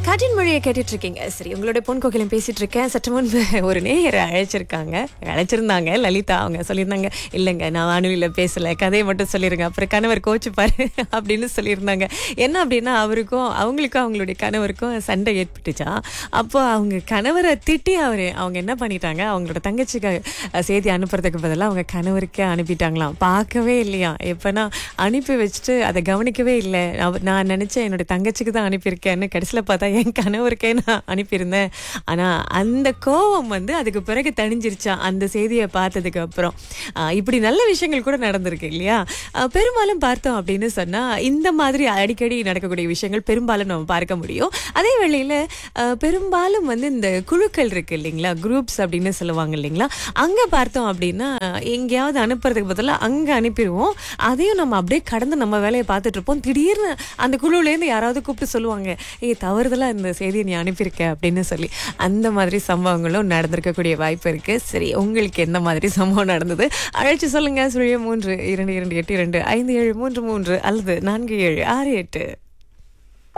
காற்றின் மொழியை கேட்டுட்டு இருக்கீங்க சரி உங்களோட பொன் கோகிலம் பேசிட்டு இருக்கேன் சற்று முன்பு ஒரு நேயரை அழைச்சிருக்காங்க அழைச்சிருந்தாங்க லலிதா அவங்க சொல்லியிருந்தாங்க இல்லைங்க நான் வானொலியில பேசல கதையை மட்டும் சொல்லிருங்க அப்புறம் கணவர் கோச்சுப்பாரு அப்படின்னு சொல்லியிருந்தாங்க என்ன அப்படின்னா அவருக்கும் அவங்களுக்கும் அவங்களுடைய கணவருக்கும் சண்டை ஏற்பட்டுச்சா அப்போ அவங்க கணவரை திட்டி அவரு அவங்க என்ன பண்ணிட்டாங்க அவங்களோட தங்கச்சிக்கு அஹ், செய்தி அனுப்புறதுக்கு பதிலாக அவங்க கணவருக்கே அனுப்பிட்டாங்களாம் பார்க்கவே இல்லையா எப்பனா அனுப்பி வச்சுட்டு அதை கவனிக்கவே இல்லை அவ- நான் நினைச்சேன் என்னோட தங்கச்சிக்கு தான் அனுப்பியிருக்கேன்னு கடைசியில் பார்த்தா என் கணவருக்கே நான் அனுப்பியிருந்தேன் ஆனா அந்த கோவம் வந்து அதுக்கு பிறகு தணிஞ்சிருச்சா அந்த செய்தியை பார்த்ததுக்கு அப்புறம் ஆஹ் இப்படி நல்ல விஷயங்கள் கூட நடந்திருக்கு இல்லையா ஆஹ் பெரும்பாலும் பார்த்தோம் அப்படின்னு சொன்னா இந்த மாதிரி அடிக்கடி நடக்கக்கூடிய விஷயங்கள் பெரும்பாலும் நம்ம பார்க்க முடியும் அதே வேளையில ஆஹ் பெரும்பாலும் வந்து இந்த குழுக்கள் இருக்கு இல்லைங்களா குரூப்ஸ் அப்படின்னு சொல்லுவாங்க இல்லைங்களா அங்க பார்த்தோம் அப்படின்னா எங்கேயாவது அனுப்புறதுக்கு பதிலாக அங்க அனுப்பிடுவோம் அதையும் நம்ம அப்படியே கடந்து நம்ம வேலையை பார்த்துட்டு இருப்போம் திடீர்னு அந்த குழுவிலேருந்து யாராவது கூப்பிட்டு சொல்லுவாங்க ஏ தவறுதலா இந்த செய்தியை நீ அனுப்பியிருக்க அப்படின்னு சொல்லி அந்த மாதிரி சம்பவங்களும் நடந்திருக்கக்கூடிய வாய்ப்பு இருக்கு சரி உங்களுக்கு எந்த மாதிரி சம்பவம் நடந்தது அழைச்சு சொல்லுங்க சுழிய மூன்று இரண்டு இரண்டு எட்டு இரண்டு ஐந்து ஏழு மூன்று மூன்று அல்லது நான்கு ஏழு ஆறு எட்டு